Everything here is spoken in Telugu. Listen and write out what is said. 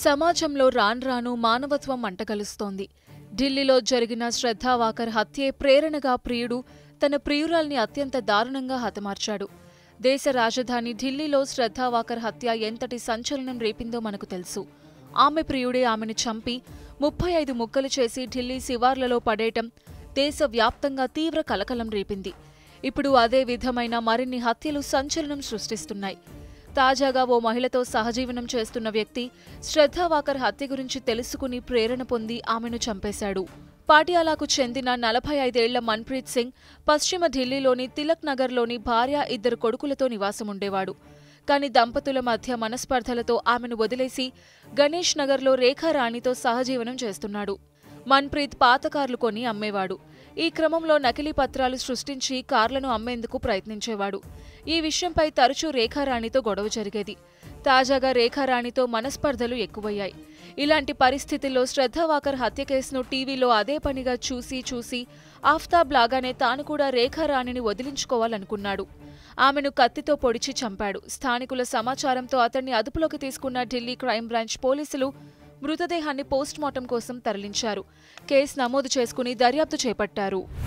సమాజంలో రాన్రాను మానవత్వం మంటగలుస్తోంది ఢిల్లీలో జరిగిన శ్రద్ధావాకర్ హత్యే ప్రేరణగా ప్రియుడు తన ప్రియురాల్ని అత్యంత దారుణంగా హతమార్చాడు దేశ రాజధాని ఢిల్లీలో శ్రద్ధావాకర్ హత్య ఎంతటి సంచలనం రేపిందో మనకు తెలుసు ఆమె ప్రియుడే ఆమెను చంపి ముప్పై ఐదు ముక్కలు చేసి ఢిల్లీ శివార్లలో పడేయటం దేశవ్యాప్తంగా తీవ్ర కలకలం రేపింది ఇప్పుడు అదే విధమైన మరిన్ని హత్యలు సంచలనం సృష్టిస్తున్నాయి తాజాగా ఓ మహిళతో సహజీవనం చేస్తున్న వ్యక్తి శ్రద్ధావాకర్ హత్య గురించి తెలుసుకుని ప్రేరణ పొంది ఆమెను చంపేశాడు పాటియాలాకు చెందిన నలభై ఐదేళ్ల మన్ప్రీత్ సింగ్ పశ్చిమ ఢిల్లీలోని తిలక్ నగర్లోని భార్య ఇద్దరు కొడుకులతో నివాసముండేవాడు కాని దంపతుల మధ్య మనస్పర్ధలతో ఆమెను వదిలేసి గణేష్ నగర్లో రేఖారాణితో సహజీవనం చేస్తున్నాడు మన్ప్రీత్ పాత కార్లు కొని అమ్మేవాడు ఈ క్రమంలో నకిలీ పత్రాలు సృష్టించి కార్లను అమ్మేందుకు ప్రయత్నించేవాడు ఈ విషయంపై తరచూ రేఖారాణితో గొడవ జరిగేది తాజాగా రేఖారాణితో మనస్పర్ధలు ఎక్కువయ్యాయి ఇలాంటి పరిస్థితుల్లో శ్రద్ధావాకర్ హత్య కేసును టీవీలో అదే పనిగా చూసి చూసి ఆఫ్తాబ్ లాగానే తాను కూడా రేఖారాణిని వదిలించుకోవాలనుకున్నాడు ఆమెను కత్తితో పొడిచి చంపాడు స్థానికుల సమాచారంతో అతన్ని అదుపులోకి తీసుకున్న ఢిల్లీ క్రైమ్ బ్రాంచ్ పోలీసులు మృతదేహాన్ని పోస్ట్మార్టం కోసం తరలించారు కేసు నమోదు చేసుకుని దర్యాప్తు చేపట్టారు